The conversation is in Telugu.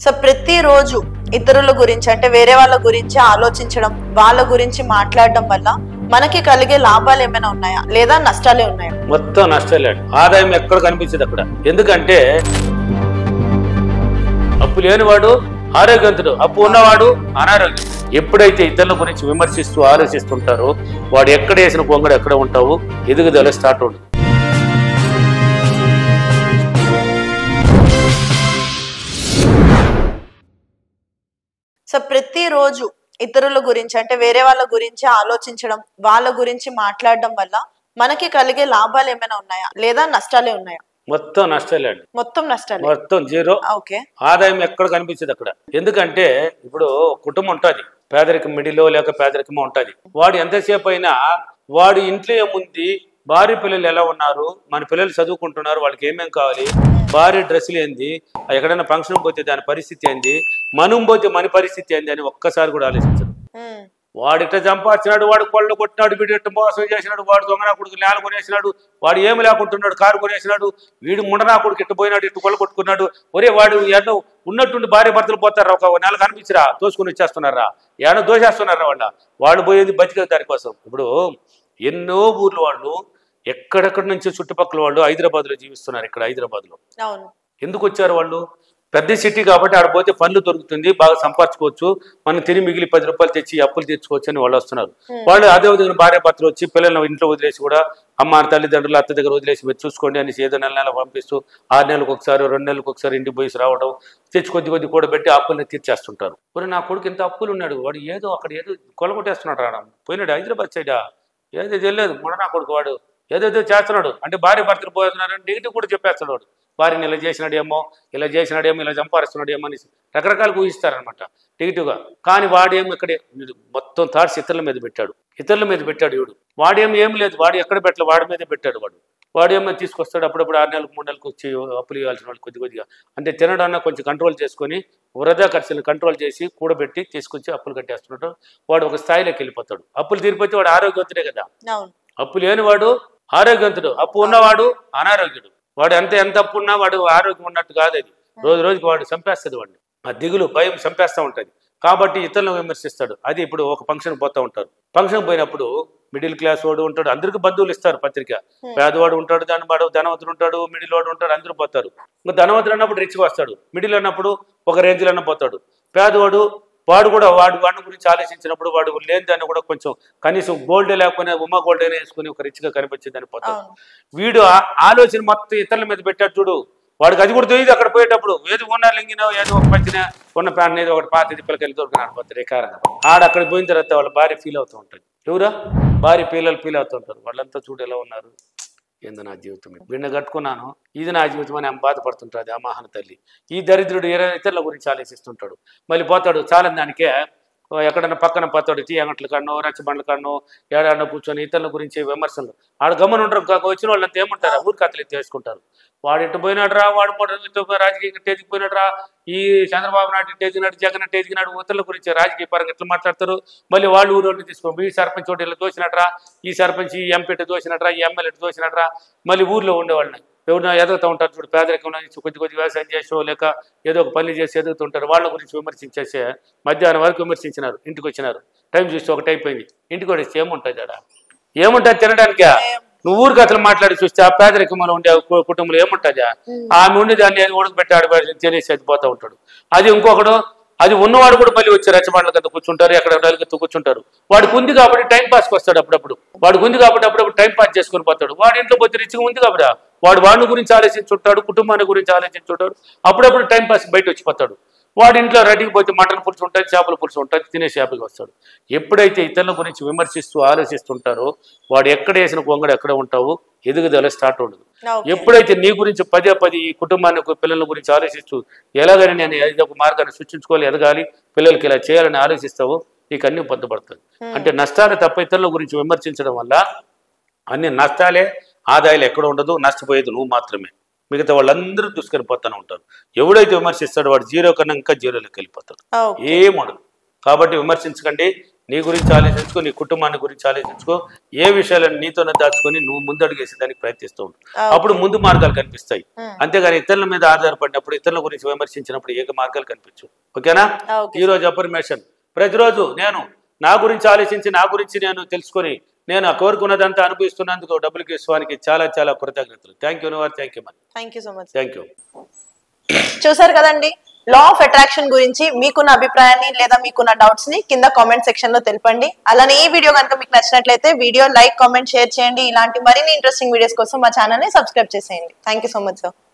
సో ప్రతిరోజు ఇతరుల గురించి అంటే వేరే వాళ్ళ గురించి ఆలోచించడం వాళ్ళ గురించి మాట్లాడడం వల్ల మనకి కలిగే లాభాలు ఏమైనా ఉన్నాయా లేదా నష్టాలే ఉన్నాయా మొత్తం నష్టాలే ఆదాయం ఎక్కడ కనిపించదు అక్కడ ఎందుకంటే అప్పు లేనివాడు ఆరోగ్యవంతుడు అప్పు ఉన్నవాడు అనారోగ్యం ఎప్పుడైతే ఇతరుల గురించి విమర్శిస్తూ ఆలోచిస్తుంటారో వాడు ఎక్కడ వేసిన పొంగడు ఎక్కడ ఉంటావు ఎదుగుదల స్టార్ట్ అవుతుంది సో ప్రతిరోజు ఇతరుల గురించి అంటే వేరే వాళ్ళ గురించి ఆలోచించడం వాళ్ళ గురించి మాట్లాడడం వల్ల మనకి కలిగే లాభాలు ఏమైనా ఉన్నాయా లేదా నష్టాలే ఉన్నాయా మొత్తం నష్టాలే అండి మొత్తం నష్టాలే మొత్తం జీరో ఓకే ఆదాయం ఎక్కడ కనిపించదు అక్కడ ఎందుకంటే ఇప్పుడు కుటుంబం ఉంటుంది పేదరికం మిడిలో లేక పేదరికమో ఉంటుంది వాడు ఎంతసేపు అయినా వాడు ఇంట్లో ఏముంది భార్య పిల్లలు ఎలా ఉన్నారు మన పిల్లలు చదువుకుంటున్నారు వాళ్ళకి ఏమేం కావాలి భార్య డ్రెస్సులు ఏంది ఎక్కడైనా ఫంక్షన్ పోతే దాని పరిస్థితి ఏంది మనం పోతే మన పరిస్థితి ఏంది అని ఒక్కసారి కూడా ఆలోచించరు ఉమ్, వాడు ఇట్లా చంపాల్సినాడు వాడు కొళ్ళు కొట్టినాడు వీడు ఇట్ట మోసం చేసినాడు వాడు దొంగనా కొడుకు నేల కొనేసినాడు వాడు ఏమి లేకుంటున్నాడు కారు కొనేసినాడు వీడు ముండనా కొడుకు ఇట్టు పోయినాడు ఇట్టు కొళ్ళు కొట్టుకున్నాడు ఒరే వాడు ఎన్నో ఉన్నట్టుండి భార్య భర్తలు పోతారా ఒక నెల కనిపించరా తోసుకుని వచ్చేస్తున్నారా ఏడో దోషేస్తున్నారా వాళ్ళ వాళ్ళు పోయేది బతికే దానికోసం ఇప్పుడు ఎన్నో ఊర్ల వాళ్ళు ఎక్కడెక్కడి నుంచి చుట్టుపక్కల వాళ్ళు హైదరాబాద్లో జీవిస్తున్నారు ఇక్కడ హైదరాబాద్లో అవును ఎందుకు వచ్చారు వాళ్ళు పెద్ద సిటీ కాబట్టి ఆడ పోతే పనులు దొరుకుతుంది బాగా సంపాదించుకోవచ్చు మనం తిని మిగిలి పది రూపాయలు తెచ్చి అప్పులు తెచ్చుకోవచ్చు అని వాళ్ళు వస్తున్నారు వాళ్ళు అదే విధంగా భార్య భర్తలు వచ్చి పిల్లలను ఇంట్లో వదిలేసి కూడా అమ్మ తల్లిదండ్రులు అత్త దగ్గర వదిలేసి మీరు చూసుకోండి అని ఏదో నెల నెల పంపిస్తూ ఆరు నెలలకు ఒకసారి రెండు నెలలకు ఒకసారి ఇంటికి పోయి రావడం తెచ్చి కొద్ది కొద్ది కూడా పెట్టి అప్పుల్ని తీర్చేస్తుంటారు మరి నా కొడుకు ఇంత అప్పులు ఉన్నాడు వాడు ఏదో అక్కడ ఏదో కొలగొట్టేస్తున్నాడు రావడం పోయినాడు హైదరాబాద్ సైడా ఏదో తెలియదు మొన్న నా కొడుకు వాడు ఏదేదో చేస్తున్నాడు అంటే భార్య భర్తలు పోతున్నాడు నెగిటివ్ కూడా చెప్పేస్తున్నాడు వాడు. భార్యని ఇలా చేసినాడేమో ఇలా చేసినాడేమో ఇలా చంపారుస్తున్నాడేమో అని రకరకాలుగా ఊహిస్తారనమాట నెగిటివ్గా కానీ వాడేమో ఇక్కడే వీడు మొత్తం థాట్స్ ఇతరుల మీద పెట్టాడు ఇతరుల మీద పెట్టాడు వీడు వాడేమో ఏం లేదు వాడు ఎక్కడ పెట్టలే వాడి మీదే పెట్టాడు వాడు వాడేమో తీసుకొస్తాడు అప్పుడప్పుడు ఆరు నెలలకు మూడు నెలలకు వచ్చి అప్పులు ఇవ్వాల్సిన వాళ్ళు కొద్ది కొద్దిగా అంటే తినడాన్న కొంచెం కంట్రోల్ చేసుకొని వృధా ఖర్చులను కంట్రోల్ చేసి కూడబెట్టి తీసుకొచ్చి అప్పులు కట్టేస్తున్నాడు వాడు ఒక స్థాయిలోకి వెళ్ళిపోతాడు అప్పులు తీరిపోతే వాడు ఆరోగ్యవంతుడే కదా అవును అప్పు లేనివాడు ఆరోగ్యవంతుడు అప్పు ఉన్నవాడు అనారోగ్యుడు వాడు ఎంత ఎంత అప్పు ఉన్నా వాడు ఆరోగ్యం ఉన్నట్టు కాదు అది రోజు రోజుకి వాడు చంపేస్తుంది వాడిని ఆ దిగులు భయం చంపేస్తూ ఉంటుంది కాబట్టి ఇతరులను విమర్శిస్తాడు అది ఇప్పుడు ఒక ఫంక్షన్ పోతూ ఉంటారు ఫంక్షన్ పోయినప్పుడు మిడిల్ క్లాస్ వాడు ఉంటాడు అందరికి బంధువులు ఇస్తారు పత్రిక పేదవాడు ఉంటాడు దాని వాడు ధనవంతుడు ఉంటాడు మిడిల్ వాడు ఉంటాడు అందరూ పోతారు ఇంకా ధనవంతుడు అన్నప్పుడు రిచ్గా వస్తాడు మిడిల్ అన్నప్పుడు ఒక రేంజ్లో అన్న పోతాడు పేదవాడు వాడు కూడా వాడు వాడి గురించి ఆలోచించినప్పుడు వాడు లేని దాన్ని కూడా కొంచెం కనీసం గోల్డ్ లేకపోయినా ఉమా గోల్డ్ అయినా వేసుకుని ఒక రిచ్గా కనిపించేదని పోతాడు అవును వీడు ఆ- ఆలోచన మొత్తం ఇతరుల మీద పెట్టాడు చూడు వాడికి అది కూడా తెలియదు అక్కడ పోయేటప్పుడు ఏది ఉన్న లింగినో ఏదో ఒక పంచిన ఉన్న ప్యాన్ ఏదో ఒకటి పాత పిల్లకి దొరికినాడు పోతారు ఏ కారణం ఆడ అక్కడ పోయిన తర్వాత వాళ్ళ భార్య ఫీల్ అవుతూ ఉంటుంది ఎవరా భార్య పిల్లలు ఫీల్ అవుతూ ఉంటారు వాళ్ళంతా చూడు ఎలా ఉన్నారు ఏందో నా జీవితం వీడిని కట్టుకున్నాను ఇది నా జీవితం అని ఆమె బాధపడుతుంటుంది ఆ మహాన తల్లి ఈ దరిద్రుడు ఇర- ఇతరుల గురించి ఆలోచిస్తుంటాడు మళ్ళీ పోతాడు చాలా దానికే ఓ ఎక్కడన్నా పక్కన పోతాడు టీ అంగట్ల కన్నో రచ్చబండ్ల కన్నో ఏడాడో కూర్చొని ఇతరుల గురించి విమర్శలు ఆడ గమని ఉండరు కాక వచ్చిన వాళ్ళంతా ఏమంటారు ఊరి కథలు ఎత్తేసుకుంటారు వాడు ఇటు పోయినాడు రా వాడు పోటీ రాజకీయ టేజ్కి పోయినాడు రా ఈ చంద్రబాబు నాయుడు ఇటు ఎదిగినాడు జగన్ ఇటు ఎదిగినాడు ఇతరుల గురించి రాజకీయ పరంగా ఎట్లా మాట్లాడతారు మళ్ళీ వాళ్ళు ఊరోడిని తీసుకో ఈ సర్పంచ్ ఒకటి ఇలా దోసినట్రా ఈ సర్పంచ్ ఈ ఎంపీ ఇటు దోసినట్రా ఈ ఎమ్మెల్యే ఇటు దోసినట్రా మళ్ళీ ఊర్లో ఉండేవాళ్ళని ఎవరినో ఎదుగుతూ ఉంటారు చూడు పేదరికంలో నుంచి కొద్ది కొద్ది వ్యవసాయం చేసో లేక ఏదో ఒక పని చేసి ఎదుగుతుంటారు వాళ్ళ గురించి విమర్శించేసే మధ్యాహ్నం వరకు విమర్శించినారు ఇంటికి వచ్చినారు టైం చూస్తే ఒకటి అయిపోయింది ఇంటికి కూడా వస్తే ఏముంటుంది ఆడ ఏముంటుంది తినడానికే నువ్వు ఊరికి అసలు మాట్లాడి చూస్తే ఆ పేదరికంలో ఉండే కు- కుటుంబంలో ఏముంటుందా ఆమె ఉండి దాన్ని ఉడకబెట్టాడు తినేసి అది పోతూ ఉంటాడు అది ఇంకొకడు అది ఉన్నవాడు కూడా మళ్ళీ వచ్చి రచ్చబండ్ల కింద కూర్చుంటారు ఎక్కడ నలుగుతూ కూర్చుంటారు వాడికి ఉంది కాబట్టి టైం పాస్కి వస్తాడు అప్పుడప్పుడు వాడికి ఉంది కాబట్టి అప్పుడప్పుడు టైం పాస్ చేసుకొని పోతాడు వాడి ఇంట్లో పోతే రిచ్గా ఉంది కాబట్టి వాడు వాడిని గురించి ఆలోచించుంటాడు కుటుంబాన్ని గురించి ఆలోచించుంటాడు అప్పుడప్పుడు టైం పాస్ బయట వచ్చిపోతాడు వాడి ఇంట్లో రెడీకి పోతే మటన్ పులుసు ఉంటుంది చేపల పులుసు ఉంటుంది తినేసి హ్యాపీగా వస్తాడు ఎప్పుడైతే ఇతరుల గురించి విమర్శిస్తూ ఆలోచిస్తుంటారో వాడు ఎక్కడ వేసిన కొంగడు ఎక్కడ ఉంటావు ఎదుగుదల స్టార్ట్ ఉండదు ఓకే ఎప్పుడైతే నీ గురించి పదే పది ఈ కుటుంబాన్ని పిల్లల గురించి ఆలోచిస్తూ ఎలాగని నేను ఏదో ఒక మార్గాన్ని సృష్టించుకోవాలి ఎదగాలి పిల్లలకి ఇలా చేయాలని ఆలోచిస్తావో నీకు అన్ని పొందపడుతుంది అంటే నష్టాలు తప్ప ఇతరుల గురించి విమర్శించడం వల్ల అన్ని నష్టాలే ఆదాయాలు ఎక్కడ ఉండదు నష్టపోయేది నువ్వు మాత్రమే మిగతా వాళ్ళందరూ దూసుకెళ్ళిపోతూనే ఉంటారు ఎవడైతే విమర్శిస్తాడో వాడు జీరో కన్నా ఇంకా జీరోలోకి వెళ్ళిపోతాడు ఓకే ఏముండదు కాబట్టి విమర్శించకండి నీ గురించి ఆలోచించుకో నీ కుటుంబాన్ని గురించి ఆలోచించుకో ఏ విషయాలను నీతోనే దాచుకొని నువ్వు ముందడుగేసి దానికి ప్రయత్నిస్తూ ఉండు Okay. అప్పుడు ముందు మార్గాలు కనిపిస్తాయి Hmm. అంతేగాని ఇతరుల మీద ఆధారపడినప్పుడు ఇతరుల గురించి విమర్శించినప్పుడు ఏక మార్గాలు కనిపించు ఓకేనా Okay. ఈ రోజు అఫర్మేషన్ ప్రతిరోజు నేను నా గురించి ఆలోచించి నా గురించి నేను తెలుసుకొని నేను ఆ కోరుకున్నదంతా అనుభవిస్తున్నందుకు డబ్బులు కేసువానికి చాలా చాలా కృతజ్ఞతలు థ్యాంక్ యూ నువ్వు thank you man thank you so much thank you చూసారు కదండి లా ఆఫ్ అట్రాక్షన్ గురించి మీకున్న అభిప్రాయాన్ని లేదా మీకున్న డౌట్స్ ని కింద కామెంట్ సెక్షన్ లో తెలపండి అలానే ఈ వీడియో కనుక మీకు నచ్చినట్లయితే వీడియో లైక్ కామెంట్ షేర్ చేయండి ఇలాంటి మరిన్ని ఇంట్రెస్టింగ్ వీడియోస్ కోసం మా ఛానల్ ని సబ్స్క్రైబ్ చేసేయండి thank you so much sir